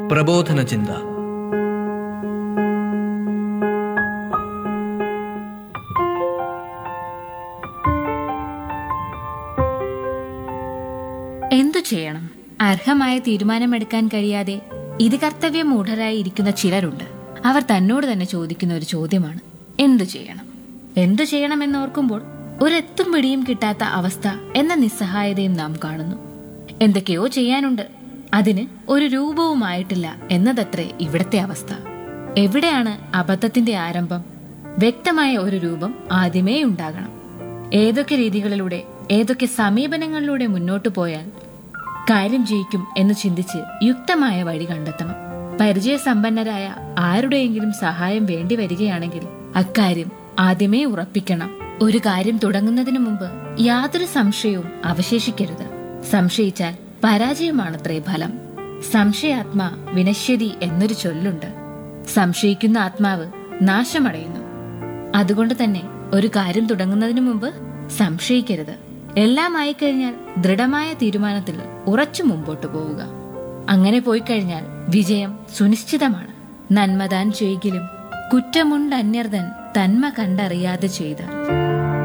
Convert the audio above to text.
പ്രബോധന ചിന്ത എന്തു ചെയ്യണം അർഹമായ തീരുമാനമെടുക്കാൻ കഴിയാതെ ഇത് കർത്തവ്യമൂഢരായി ഇരിക്കുന്ന ചിലരുണ്ട് അവർ തന്നോട് തന്നെ ചോദിക്കുന്ന ഒരു ചോദ്യമാണ് എന്തു ചെയ്യണം എന്തു ചെയ്യണമെന്നോർക്കുമ്പോൾ ഒരെത്തും പിടിയും കിട്ടാത്ത അവസ്ഥ എന്ന നിസ്സഹായതയും നാം കാണുന്നു എന്തൊക്കെയോ ചെയ്യാനുണ്ട് അതിന് ഒരു രൂപവുമായിട്ടില്ല എന്നതത്രേ ഇവിടത്തെ അവസ്ഥ എവിടെയാണ് അബദ്ധത്തിന്റെ ആരംഭം വ്യക്തമായ ഒരു രൂപം ആദ്യമേ ഉണ്ടാകണം ഏതൊക്കെ രീതികളിലൂടെ ഏതൊക്കെ സമീപനങ്ങളിലൂടെ മുന്നോട്ടു പോയാൽ കാര്യം ജയിക്കും എന്ന് ചിന്തിച്ച് യുക്തമായ വഴി കണ്ടെത്തണം പരിചയസമ്പന്നരായ ആരുടെയെങ്കിലും സഹായം വേണ്ടി വരികയാണെങ്കിൽ അക്കാര്യം ആദ്യമേ ഉറപ്പിക്കണം ഒരു കാര്യം തുടങ്ങുന്നതിന് മുമ്പ് യാതൊരു സംശയവും അവശേഷിക്കരുത് സംശയിച്ചാൽ പരാജയമാണത്രേ ഫലം സംശയാത്മാ വിനശ്യതി എന്നൊരു ചൊല്ലുണ്ട് സംശയിക്കുന്ന ആത്മാവ് നാശമടയുന്നു അതുകൊണ്ട് തന്നെ ഒരു കാര്യം തുടങ്ങുന്നതിന് മുമ്പ് സംശയിക്കരുത് എല്ലാം ആയിക്കഴിഞ്ഞാൽ ദൃഢമായ തീരുമാനത്തിൽ ഉറച്ചു മുമ്പോട്ട് പോവുക അങ്ങനെ പോയി കഴിഞ്ഞാൽ വിജയം സുനിശ്ചിതമാണ് നന്മതാൻ ചെയ്കിലും കുറ്റമുണ്ടന്യർതൻ തന്മ കണ്ടറിയാതെ ചെയ്താൽ